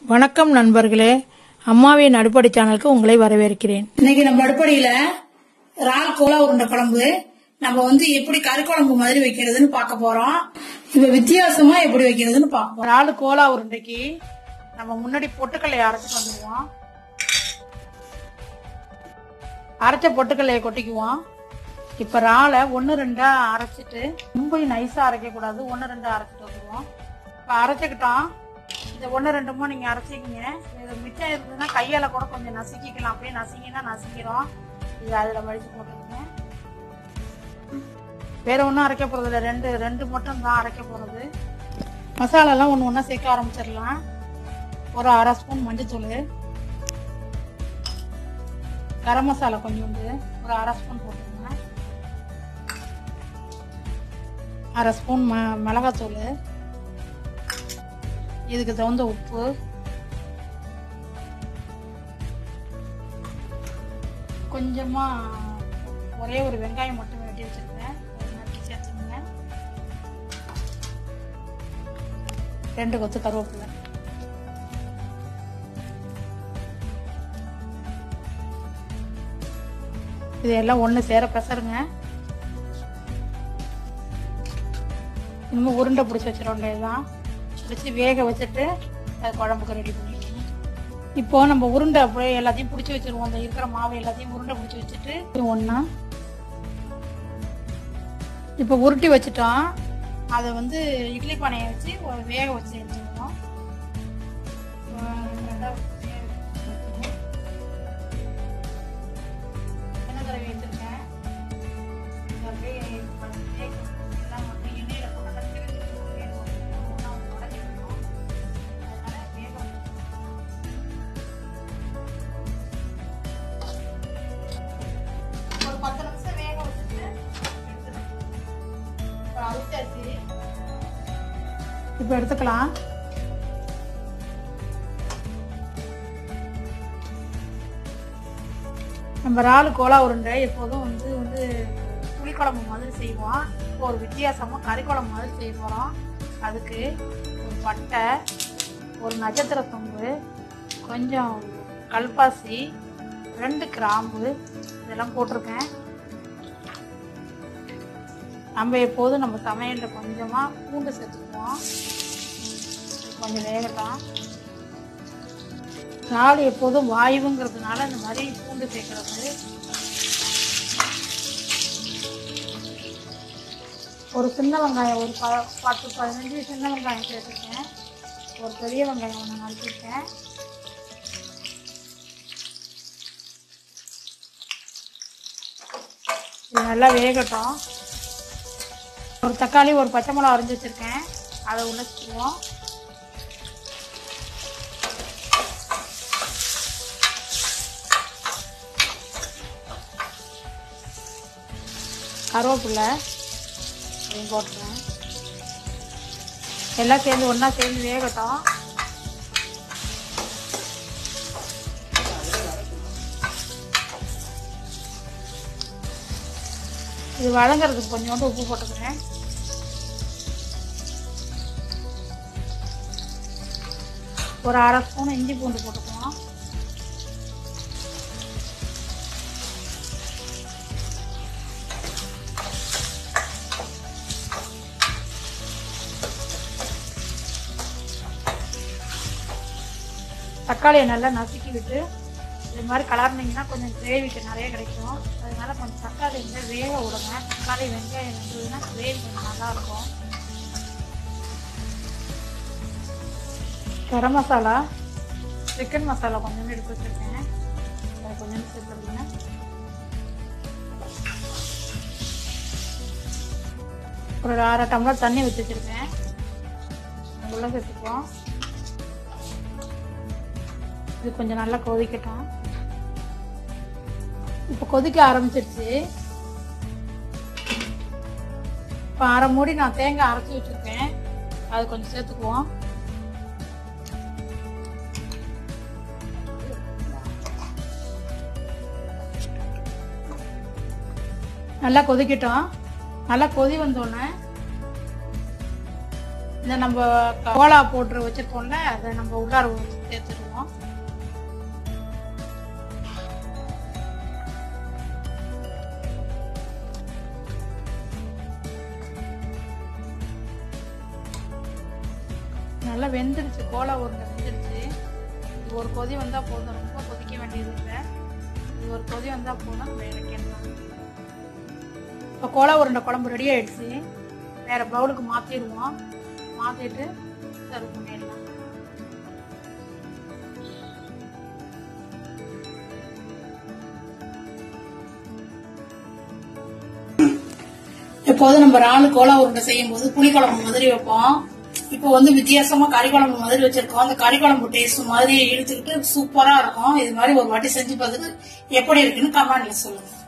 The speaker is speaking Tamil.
வணக்கம் நண்பர்களே அம்மாவின் அடுப்படை சேனலுக்கு உங்களை வரவேற்கிறேன் இன்னைக்கு நம்ம அடுப்படியில இறால் கோலா உருண்டை குழம்பு நம்ம வந்து எப்படி கறி குழம்பு மாதிரி வைக்கிறதுன்னு பார்க்க போறோம் இப்ப வித்தியாசமா எப்படி வைக்கிறதுன்னு பார்க்க போறோம் இறால் கோலா உருண்டைக்கு நம்ம முன்னாடி பொட்டுக்கல்லையை அரைச்சிட்டு வந்துடுவோம் அரைச்ச பொட்டுக்கல்லையை கொட்டிக்குவோம் இப்ப இறாலை ஒன்று ரெண்டா அரைச்சிட்டு ரொம்ப நைஸா அரைக்க கூடாது ஒன்று ரெண்டா அரைச்சிட்டு வந்துடுவோம் இப்ப அரைச்சிக்கிட்டோம் இந்த ஒன்று ரெண்டுமோ நீங்க அரைச்சிக்கிங்க இது மிச்சம் இருந்ததுன்னா கையால கூட கொஞ்சம் நசுக்கிக்கலாம் அப்படியே நசுக்கினா நசுக்கிறோம் இது அதுல வலிச்சு போட்டுருங்க வேற ஒன்றும் அரைக்க போறது இல்லை ரெண்டு ரெண்டு மட்டும் தான் அரைக்க போறது மசாலாலாம் ஒன்று ஒன்றா சேர்க்க ஆரம்பிச்சிடலாம் ஒரு அரை ஸ்பூன் மஞ்சத்தூள் கரம் மசாலா கொஞ்சோண்டு ஒரு அரை ஸ்பூன் போட்டுக்கோங்க அரை ஸ்பூன் ம மிளகாத்தூள் இதுக்கு தகுந்த உப்பு கொஞ்சமா ஒரே ஒரு வெங்காயம் மட்டும் வெட்டி வச்சிருக்கேன் அதை நறுக்கி சேர்த்துக்கோங்க ரெண்டு கொத்து கருவேப்பிலை இது எல்லாம் ஒன்று சேர பெசருங்க இனிமேல் உருண்டை பிடிச்சி வச்சிட வேண்டியதுதான் பிடிச்சி வேக வச்சுட்டு அது குழம்புக்கு ரெடி பண்ணிக்கணும் இப்போ நம்ம உருண்டை அப்படியே எல்லாத்தையும் பிடிச்சி வச்சிருவோம் அந்த இருக்கிற மாவு எல்லாத்தையும் உருண்டை பிடிச்சி வச்சுட்டு ஒன்றா இப்போ உருட்டி வச்சுட்டோம் அதை வந்து இட்லி பானையை வச்சு ஒரு வேக வச்சு எடுத்துக்கணும் எண்ணெய் தடவி வச்சிருக்கேன் இது அப்படியே வேக எல்லாம் வந்து எண்ணெயில போட்டு கட்டி வச்சுக்கணும் வேக வச்சுக்கணும் ஒன்றா உடச்சிக்கணும் அதனால வேக ஒரு பத்து நிமிஷம் வேக வச்சுட்டு எடுத்துக்கணும் இப்போ அவிச்சாச்சு இப்போ எடுத்துக்கலாம் நம்ம இறால் கோலா உருண்டை எப்போதும் வந்து வந்து புளிக்குழம்பு மாதிரி செய்வோம் இப்போ ஒரு வித்தியாசமாக கறி குழம்பு மாதிரி செய்ய போகிறோம் அதுக்கு ஒரு பட்டை ஒரு நட்சத்திர தும்பு கொஞ்சம் கல்பாசி ரெண்டு கிராம்பு இதெல்லாம் போட்டிருக்கேன் நம்ம எப்போதும் நம்ம சமையலில் கொஞ்சமாக பூண்டு சேர்த்துக்குவோம் கொஞ்சம் வேகட்டும் இறால் எப்போதும் வாயுங்கிறதுனால இந்த மாதிரி பூண்டு சேர்க்கறது ஒரு சின்ன வெங்காயம் ஒரு ப பத்து பதினஞ்சு சின்ன வெங்காயம் சேர்த்துருக்கேன் ஒரு பெரிய வெங்காயம் ஒன்று நறுக்கிருக்கேன் இது நல்லா வேகட்டும் ஒரு தக்காளி ஒரு பச்சை மிளகா அரிஞ்சு வச்சுருக்கேன் அதை உழைச்சிக்குவோம் கருவேப்பிலை அதையும் போட்டுருவேன் எல்லாம் சேர்ந்து ஒன்றா சேர்ந்து வேகட்டும் இது வதங்கிறதுக்கு கொஞ்சோண்டு உப்பு போட்டுக்கிறேன் ஒரு அரை ஸ்பூன் இஞ்சி பூண்டு போட்டுக்குவோம் தக்காளியை நல்லா நசுக்கி விட்டு இது மாதிரி கலர்னிங்கன்னா கொஞ்சம் கிரேவிக்கு நிறைய கிடைக்கும் அதனால கொஞ்சம் தக்காளி வந்து வேக விடுங்க தக்காளி வெங்காயம் வெந்ததுன்னா கிரேவி கொஞ்சம் நல்லா இருக்கும் கரம் மசாலா சிக்கன் மசாலா கொஞ்சம் எடுத்து வச்சிருக்கேன் அதை கொஞ்சம் சேர்த்துருங்க ஒரு அரை டம்ளர் தண்ணி வச்சு வச்சிருக்கேன் உள்ள சேர்த்துக்குவோம் இது கொஞ்சம் நல்லா கொதிக்கட்டும் இப்போ கொதிக்க ஆரம்பிச்சிருச்சு இப்போ அரை மூடி நான் தேங்காய் அரைச்சி வச்சிருக்கேன் அது கொஞ்சம் சேர்த்துக்குவோம் நல்லா கொதிக்கட்டும் நல்லா கொதி வந்தோடனே இந்த நம்ம கோலா போட்டு வச்சிருக்கோம்ல அதை நம்ம உள்ளார ஊ- சேர்த்துருவோம் நல்லா வெந்துடுச்சு கோலா உருண்டை வெந்துடுச்சு இது ஒரு கொதி வந்தா போதும் ரொம்ப கொதிக்க வேண்டியது இல்லை இது ஒரு கொதி வந்தா போதும் நம்ம இறக்கிடலாம் இப்போ கோலா உருண்டை குழம்பு ரெடி ஆயிடுச்சு வேற பவுலுக்கு மாத்திடுவோம் மாத்திட்டு சர்வ் பண்ணிடலாம் எப்போதும் நம்ம இறாலு கோலா உருண்டை செய்யும் போது புளிக்குழம்பு மாதிரி வைப்போம் இப்போ வந்து வித்தியாசமா கறி குழம்பு மாதிரி வச்சிருக்கோம் அந்த கறி குழம்பு டேஸ்ட் மாதிரி இழுத்துக்கிட்டு சூப்பரா இருக்கும் இது மாதிரி ஒரு வாட்டி செஞ்சு பார்த்துட்டு எப்படி இருக்குன்னு கமெண்ட்ல சொல்லுங்க